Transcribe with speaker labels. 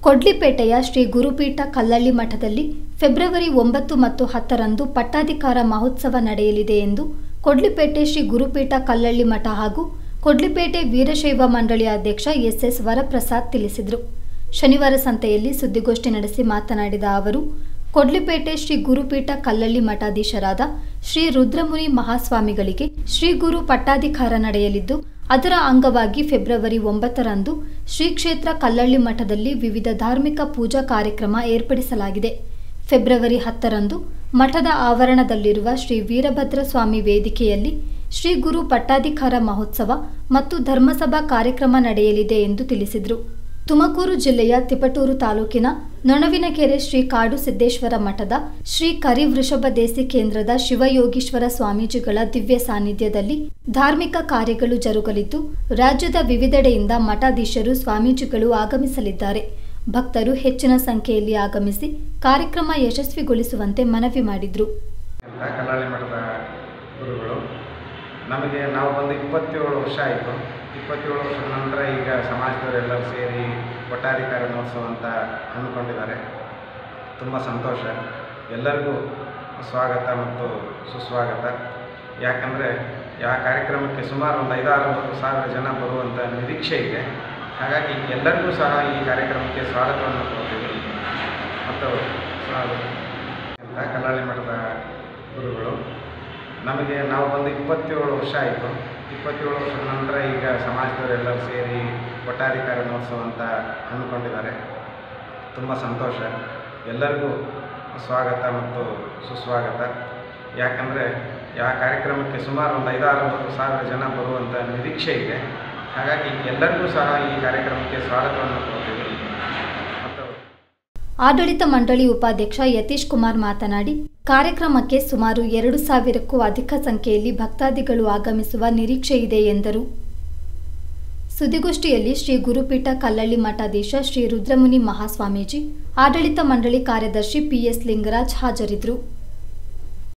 Speaker 1: ಕೊಡ್ಲಿಪೇಟೆಯ ಶ್ರೀ ಗುರುಪೀಠ ಕಲ್ಲಳ್ಳಿ ಮಠದಲ್ಲಿ ಫೆಬ್ರವರಿ ಒಂಬತ್ತು ಮತ್ತು ಹತ್ತರಂದು ಪಟ್ಟಾಧಿಕಾರ ಮಹೋತ್ಸವ ನಡೆಯಲಿದೆ ಎಂದು ಕೊಡ್ಲಿಪೇಟೆ ಶ್ರೀ ಗುರುಪೀಠ ಕಲ್ಲಳ್ಳಿ ಮಠ ಹಾಗೂ ಕೊಡ್ಲಿಪೇಟೆ ವೀರಶೈವ ಮಂಡಳಿ ಅಧ್ಯಕ್ಷ ಎಸ್ಎಸ್ ವರಪ್ರಸಾದ್ ತಿಳಿಸಿದರು ಶನಿವಾರ ಸಂತೆಯಲ್ಲಿ ಸುದ್ದಿಗೋಷ್ಠಿ ನಡೆಸಿ ಮಾತನಾಡಿದ ಅವರು ಕೊಡ್ಲಿಪೇಟೆ ಶ್ರೀ ಗುರುಪೀಠ ಕಲ್ಲಳ್ಳಿ ಮಠಾಧೀಶರಾದ ಶ್ರೀ ರುದ್ರಮುನಿ ಮಹಾಸ್ವಾಮಿಗಳಿಗೆ ಶ್ರೀ ಗುರು ಪಟ್ಟಾಧಿಕಾರ ನಡೆಯಲಿದ್ದು ಅದರ ಅಂಗವಾಗಿ ಫೆಬ್ರವರಿ ಒಂಬತ್ತರಂದು ಶ್ರೀ ಕ್ಷೇತ್ರ ಕಲ್ಲಳ್ಳಿ ಮಠದಲ್ಲಿ ವಿವಿಧ ಧಾರ್ಮಿಕ ಪೂಜಾ ಕಾರ್ಯಕ್ರಮ ಏರ್ಪಡಿಸಲಾಗಿದೆ ಫೆಬ್ರವರಿ ಹತ್ತರಂದು ಮಠದ ಆವರಣದಲ್ಲಿರುವ ಶ್ರೀ ವೀರಭದ್ರ ಸ್ವಾಮಿ ವೇದಿಕೆಯಲ್ಲಿ ಶ್ರೀ ಗುರು ಪಟ್ಟಾಧಿಕಾರ ಮಹೋತ್ಸವ ಮತ್ತು ಧರ್ಮಸಭಾ ಕಾರ್ಯಕ್ರಮ ನಡೆಯಲಿದೆ ಎಂದು ತಿಳಿಸಿದರು ತುಮಕೂರು ಜಿಲ್ಲೆಯ ತಿಪಟೂರು ತಾಲೂಕಿನ ನೊಣವಿನಕೆರೆ ಶ್ರೀ ಕಾಡು ಸಿದ್ದೇಶ್ವರ ಮಠದ ಶ್ರೀ ಕರಿವೃಷಭ ದೇಸಿ ಕೇಂದ್ರದ ಶಿವಯೋಗೀಶ್ವರ ಸ್ವಾಮೀಜಿಗಳ ದಿವ್ಯ ಸಾನ್ನಿಧ್ಯದಲ್ಲಿ ಧಾರ್ಮಿಕ ಕಾರ್ಯಗಳು ಜರುಗಲಿದ್ದು ರಾಜ್ಯದ ವಿವಿಧೆಡೆಯಿಂದ ಮಠಾಧೀಶರು ಸ್ವಾಮೀಜಿಗಳು ಆಗಮಿಸಲಿದ್ದಾರೆ ಭಕ್ತರು ಹೆಚ್ಚಿನ ಸಂಖ್ಯೆಯಲ್ಲಿ ಆಗಮಿಸಿ ಕಾರ್ಯಕ್ರಮ ಯಶಸ್ವಿಗೊಳಿಸುವಂತೆ ಮನವಿ ಮಾಡಿದರು
Speaker 2: ಅಂತ ಕಲ್ಲಾಳಿ ಮಠದ ಗುರುಗಳು ನಮಗೆ ನಾವು ಬಂದು ಇಪ್ಪತ್ತೇಳು ವರ್ಷ ಆಯಿತು ಇಪ್ಪತ್ತೇಳು ವರ್ಷದ ನಂತರ ಈಗ ಸಮಾಜದವರೆಲ್ಲರೂ ಸೇರಿ ಪಟ್ಟಾಧಿಕಾರ ಮಹೋತ್ಸವ ಅಂತ ಅಂದ್ಕೊಂಡಿದ್ದಾರೆ ತುಂಬ ಸಂತೋಷ ಎಲ್ಲರಿಗೂ ಸ್ವಾಗತ ಮತ್ತು ಸುಸ್ವಾಗತ ಯಾಕಂದರೆ ಆ ಕಾರ್ಯಕ್ರಮಕ್ಕೆ ಸುಮಾರು ಒಂದು ಐದಾರು ಸಾವಿರ ಜನ ಬರುವಂಥ ನಿರೀಕ್ಷೆ ಇದೆ ಹಾಗಾಗಿ ಎಲ್ಲರಿಗೂ ಸಹ ಈ ಕಾರ್ಯಕ್ರಮಕ್ಕೆ ಸ್ವಾಗತವನ್ನು ಕೊಡ್ತೀವಿ ಮತ್ತು ಸ್ವಾಗತ ಅಂತ ಕಲ್ಲಾಳಿ ಮಠದ ಗುರುಗಳು ನಮಗೆ ನಾವು ಬಂದು ಇಪ್ಪತ್ತೇಳು ವರ್ಷ ಆಯಿತು ಇಪ್ಪತ್ತೇಳು ವರ್ಷದ ನಂತರ ಈಗ ಸಮಾಜದವರೆಲ್ಲರೂ ಸೇರಿ ಪಟ್ಟಾಧಿಕಾರ ಮಹೋತ್ಸವ ಅಂತ ಅಂದ್ಕೊಂಡಿದ್ದಾರೆ ತುಂಬ ಸಂತೋಷ ಎಲ್ಲರಿಗೂ ಸ್ವಾಗತ ಮತ್ತು ಸುಸ್ವಾಗತ ಯಾಕಂದರೆ ಆ ಕಾರ್ಯಕ್ರಮಕ್ಕೆ ಸುಮಾರು ಒಂದು ಐದಾರು ಸಾವಿರ ಜನ ಬರುವಂಥ ನಿರೀಕ್ಷೆ ಇದೆ ಹಾಗಾಗಿ ಎಲ್ಲರಿಗೂ ಸಹ ಈ ಕಾರ್ಯಕ್ರಮಕ್ಕೆ ಸ್ವಾಗತವನ್ನು ಕೊಡ್ತೀವಿ ಮತ್ತು
Speaker 1: ಆಡಳಿತ ಮಂಡಳಿ ಉಪಾಧ್ಯಕ್ಷ ಯತೀಶ್ ಕುಮಾರ್ ಮಾತನಾಡಿ ಕಾರ್ಯಕ್ರಮಕ್ಕೆ ಸುಮಾರು ಎರಡು ಸಾವಿರಕ್ಕೂ ಅಧಿಕ ಸಂಖ್ಯೆಯಲ್ಲಿ ಭಕ್ತಾದಿಗಳು ಆಗಮಿಸುವ ನಿರೀಕ್ಷೆ ಇದೆ ಎಂದರು ಸುದ್ದಿಗೋಷ್ಠಿಯಲ್ಲಿ ಶ್ರೀ ಗುರುಪೀಠ ಕಲ್ಲಳ್ಳಿ ಮಠಾಧೀಶ ಶ್ರೀ ರುದ್ರಮುನಿ ಮಹಾಸ್ವಾಮೀಜಿ ಆಡಳಿತ ಮಂಡಳಿ ಕಾರ್ಯದರ್ಶಿ ಪಿಎಸ್ ಲಿಂಗರಾಜ್ ಹಾಜರಿದ್ದರು